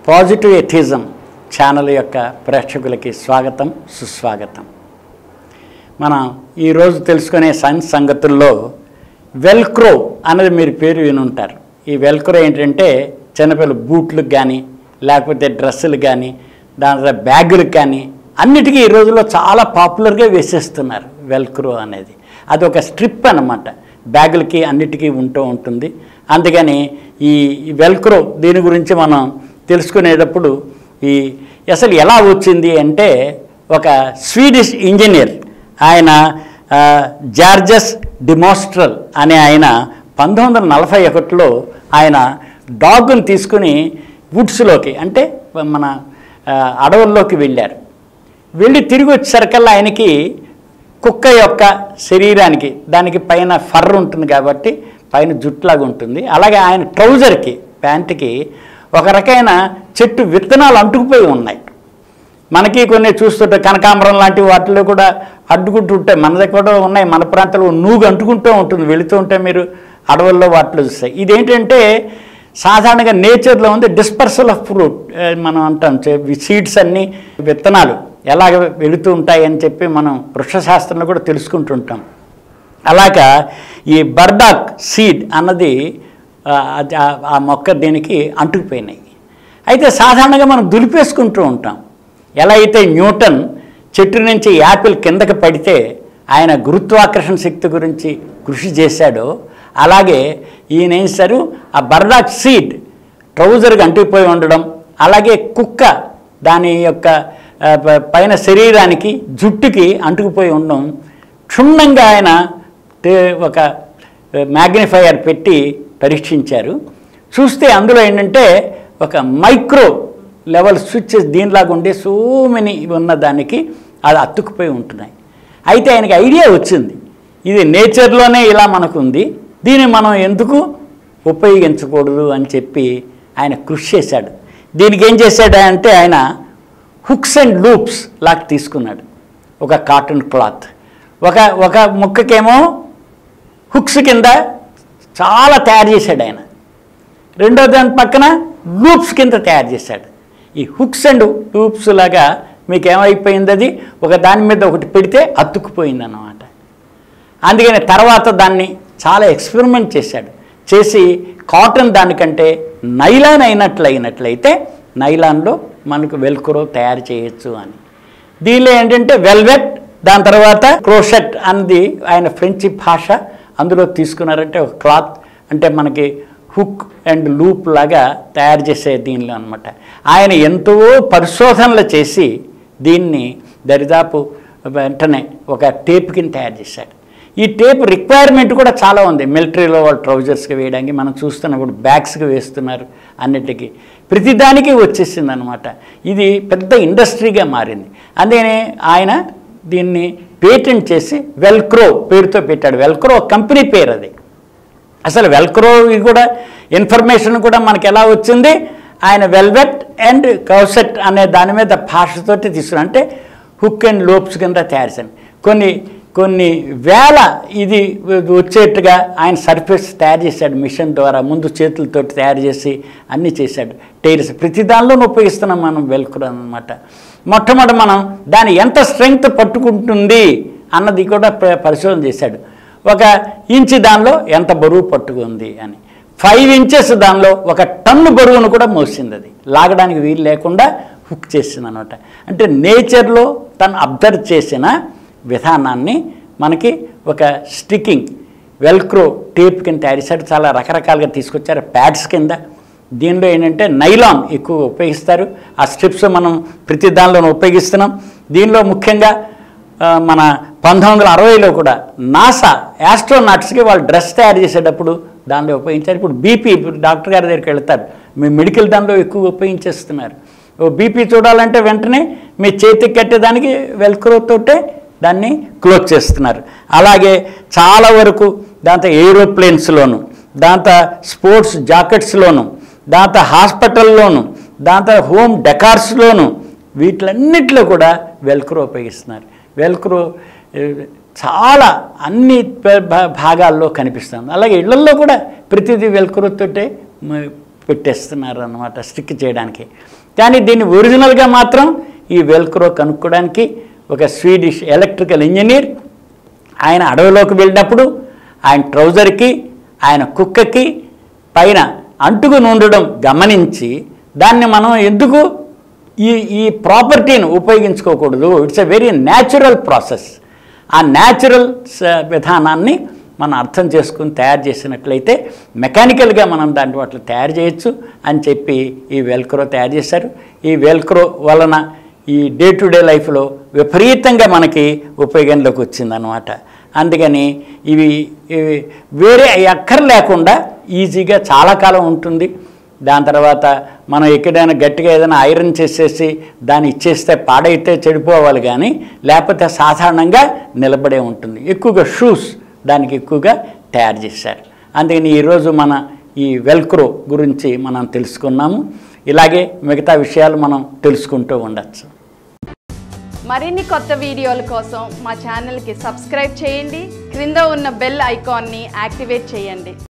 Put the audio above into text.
positive atheism channel యొక్క ప్రేక్షకులకి స్వాగతం సుస్వాగతం మనం ఈరోజు తెలుసుకునే సైన్స్ సంగతుల్లో వెల్క్రో అనేది మీరు పేరు వినుంటారు ఈ వెల్క్రో ఏంటంటే చిన్నపిల్లల బూట్లకు కానీ లేకపోతే డ్రెస్సులు కానీ దాని తర్వాత బ్యాగులకు కానీ అన్నిటికీ ఈ రోజుల్లో చాలా పాపులర్గా వేసేస్తున్నారు వెల్క్రో అనేది అది ఒక స్ట్రిప్ అన్నమాట బ్యాగులకి అన్నిటికీ ఉంటూ ఉంటుంది అందుకని ఈ ఈ వెల్క్రో దీని గురించి మనం తెలుసుకునేటప్పుడు ఈ అసలు ఎలా వచ్చింది అంటే ఒక స్వీడిష్ ఇంజనీర్ ఆయన ఆ, జార్జస్ డిమోస్ట్రల్ అనే ఆయన పంతొమ్మిది వందల నలభై ఒకటిలో ఆయన డాగ్ని తీసుకుని వుడ్స్లోకి అంటే మన ఆ, అడవుల్లోకి వెళ్ళారు వెళ్ళి తిరిగి వచ్చేసరికల్లా ఆయనకి కుక్క యొక్క శరీరానికి దానికి పైన ఫర్ ఉంటుంది కాబట్టి పైన జుట్లాగా ఉంటుంది అలాగే ఆయన ట్రౌజర్కి ప్యాంటుకి ఒక రకమైన చెట్టు విత్తనాలు అంటుకుపోయి ఉన్నాయి మనకి కొన్ని చూస్తుంటే కనకాంబరం లాంటి వాటిలో కూడా అడ్డుకుంటూ ఉంటాయి మన దగ్గర కూడా ఉన్నాయి మన ప్రాంతంలో నూగు అంటుకుంటూ ఉంటుంది వెళుతూ ఉంటే మీరు అడవుల్లో వాటిలో చూస్తాయి ఇదేంటంటే సాధారణంగా నేచర్లో ఉంది డిస్పర్సల్ ఆఫ్ ఫ్రూట్ మనం అంటాం సీడ్స్ అన్నీ విత్తనాలు ఎలాగ వెళుతూ ఉంటాయి అని చెప్పి మనం వృక్షశాస్త్రంలో కూడా తెలుసుకుంటుంటాం అలాగా ఈ బర్డాక్ సీడ్ అన్నది ఆ, అది ఆ- ఆ మొక్క దీనికి అంటుకుపోయినాయి అయితే సాధారణంగా మనం దులిపేసుకుంటూ ఉంటాం ఎలా అయితే న్యూటన్ చెట్టు నుంచి యాపిల్ కిందకి పడితే ఆయన గురుత్వాకర్షణ శక్తి గురించి కృషి చేశాడో అలాగే ఈయన ఏం చేశారు ఆ బర్డాక్ సీడ్ ట్రౌజర్కి అంటుకుపోయి ఉండడం అలాగే కుక్క దాని యొక్క ఆ, ప- పైన శరీరానికి జుట్టుకి అంటుకుపోయి ఉండడం క్షుణ్ణంగా ఆయన తే- ఒక మ్యాగ్నిఫైయర్ పెట్టి పరీక్షించారు చూస్తే అందులో ఏంటంటే ఒక మైక్రో లెవెల్ స్విచ్చెస్ దీనిలాగా ఉండే సో మెనీ ఉన్న దానికి అది అతుక్కుపోయి ఉంటున్నాయి అయితే ఆయనకి ఐడియా వచ్చింది ఇది నేచర్లోనే ఇలా మనకు ఉంది దీన్ని మనం ఎందుకు ఉపయోగించకూడదు అని చెప్పి ఆయన కృషి చేశాడు దీనికి ఏం చేశాడు అంటే ఆయన హుక్స్ అండ్ లూప్స్ లాగా తీసుకున్నాడు ఒక కాటన్ క్లాత్ ఒక ఒక ముక్కకేమో హుక్స్ కింద చాలా తయారు చేశాడు ఆయన రెండో దాని పక్కన లూప్స్ కింద తయారు చేశాడు ఈ హుక్స్ అండ్ లూప్స్ లాగా మీకు ఏమైపోయింది అది ఒక దాని మీద ఒకటి పెడితే అతుక్కుపోయింది అన్నమాట అందుకని తర్వాత దాన్ని చాలా ఎక్స్పెరిమెంట్ చేశాడు చేసి కాటన్ దానికంటే నైలాన్ అయినట్లు అయినట్లయితే నైలాన్లో మనకు వెల్క్రో తయారు చేయొచ్చు అని దీనిలో ఏంటంటే వెల్వెట్ దాని తర్వాత క్రోషెట్ అన్నది ఆయన ఫ్రెంచ్ భాష అందులో తీసుకున్నారంటే ఒక క్లాత్ అంటే మనకి హుక్ అండ్ లూప్ లాగా తయారు చేసే దీనిలో అనమాట ఆయన ఎంతో పరిశోధనలు చేసి దీన్ని దరిదాపు వెంటనే ఒక టేప్ కింద తయారు చేశాడు ఈ టేప్ రిక్వైర్మెంట్ కూడా చాలా ఉంది మిలిటరీలో వాళ్ళు ట్రౌజర్స్కి వేయడానికి మనం చూస్తున్నప్పుడు బ్యాగ్స్కి వేస్తున్నారు అన్నిటికీ ప్రతిదానికి వచ్చేసింది అనమాట ఇది పెద్ద ఇండస్ట్రీగా మారింది అందుకనే ఆయన దీన్ని పేటెంట్ చేసి వెల్క్రో పేరుతో పెట్టాడు వెల్క్రో కంపెనీ పేరు అది అసలు వెల్క్రో ఇది కూడా ఇన్ఫర్మేషన్ కూడా మనకి ఎలా వచ్చింది ఆయన వెల్వెట్ అండ్ కౌసెట్ అనే దాని మీద భాషతోటి తీసుకున్నా అంటే హుక్ అండ్ లోప్స్ కింద తయారు చేశాను కొన్ని కొన్ని వేల ఇది వచ్చేట్టుగా ఆయన సర్ఫేస్ తయారు చేశాడు మిషన్ ద్వారా ముందు చేతులతో తయారు చేసి అన్నీ చేశాడు టైర్స్ ప్రతి దానిలోనూ ఉపయోగిస్తున్నాం మనం వెల్క్రో అనమాట మొట్టమొదటి మనం దాని ఎంత స్ట్రెంగ్త్ పట్టుకుంటుంది అన్నది కూడా ప- పరిశోధన చేశాడు ఒక ఇంచు దానిలో ఎంత బరువు పట్టుకుంది అని ఫైవ్ ఇంచెస్ దానిలో ఒక టన్ను బరువును కూడా మోసింది అది లాగడానికి వీలు లేకుండా హుక్ చేసింది అనమాట అంటే నేచర్లో తను అబ్జర్వ్ చేసిన విధానాన్ని మనకి ఒక స్టికింగ్ వెల్క్రో టేప్ కింద తయారు చేశాడు చాలా రకరకాలుగా తీసుకొచ్చారు ప్యాడ్స్ కింద దీనిలో ఏంటంటే నైలాన్ ఎక్కువ ఉపయోగిస్తారు ఆ స్ట్రిప్స్ మనం ప్రతి దానిలోనూ ఉపయోగిస్తున్నాం దీనిలో ముఖ్యంగా ఆ, మన పంతొమ్మిది వందల అరవైలో కూడా నాసా యాస్ట్రోనాట్స్కి వాళ్ళు డ్రెస్ తయారు చేసేటప్పుడు దానిలో ఉపయోగించారు ఇప్పుడు బీపీ ఇప్పుడు డాక్టర్ గారి దగ్గరికి వెళ్తారు మీ మెడికల్ దానిలో ఎక్కువ ఉపయోగించేస్తున్నారు ఓ బీపీ చూడాలంటే వెంటనే మీ చేతికి కట్టేదానికి వెల్క్రోతోటే దాన్ని క్లోజ్ చేస్తున్నారు అలాగే చాలా వరకు దాంతో ఏరోప్లేన్స్లోను దాంతో స్పోర్ట్స్ జాకెట్స్లోను దాంతో హాస్పిటల్లోను దాంతో హోమ్ డెకార్స్లోను వీటిలన్నిటిలో కూడా వెల్క్రో ఉపయోగిస్తున్నారు వెల్క్రో ఏ, చాలా అన్ని ప- భా- భాగాల్లో కనిపిస్తుంది అలాగే ఇళ్లల్లో కూడా ప్రతిదీ వెల్క్రోతోటే మ- పెట్టేస్తున్నారు అన్నమాట స్టిక్ చేయడానికి కానీ దీన్ని ఒరిజినల్గా మాత్రం ఈ వెల్క్రో కనుక్కోవడానికి ఒక స్వీడిష్ ఎలక్ట్రికల్ ఇంజనీర్ ఆయన అడవిలోకి వెళ్ళినప్పుడు ఆయన ట్రౌజర్కి ఆయన కుక్కకి పైన అంటుకుని ఉండడం గమనించి దాన్ని మనం ఎందుకు ఈ ఈ ప్రాపర్టీని ఉపయోగించుకోకూడదు it's a very natural process ఆ న్యాచురల్ విధానాన్ని మనం అర్థం చేసుకుని తయారు చేసినట్లయితే మెకానికల్గా మనం దాంట్లో అట్లా తయారు చేయొచ్చు అని చెప్పి ఈ వెల్క్రో తయారు చేశారు ఈ వెల్క్రో వలన ఈ డే టు డే లైఫ్లో విపరీతంగా మనకి ఉపయోగంలోకి వచ్చిందనమాట అందుకని ఇవి ఇవి వేరే అక్కర్ లేకుండా ఈజీగా చాలా కాలం ఉంటుంది దాని తర్వాత మనం ఎక్కడైనా గట్టిగా ఏదైనా ఐరన్ చేసేసి దాన్ని ఇచ్చేస్తే పాడైతే చెడిపోవాలి కానీ లేకపోతే సాధారణంగా నిలబడే ఉంటుంది ఎక్కువగా షూస్ దానికి ఎక్కువగా తయారు చేశారు అందుకని ఈరోజు మన ఈ వెల్క్రో గురించి మనం తెలుసుకున్నాము ఇలాగే మిగతా విషయాలు మనం తెలుసుకుంటూ ఉండొచ్చు మరిన్ని కొత్త వీడియోల కోసం మా ఛానల్కి సబ్స్క్రైబ్ చేయండి క్రింద ఉన్న బెల్ ఐకాన్ని యాక్టివేట్ చేయండి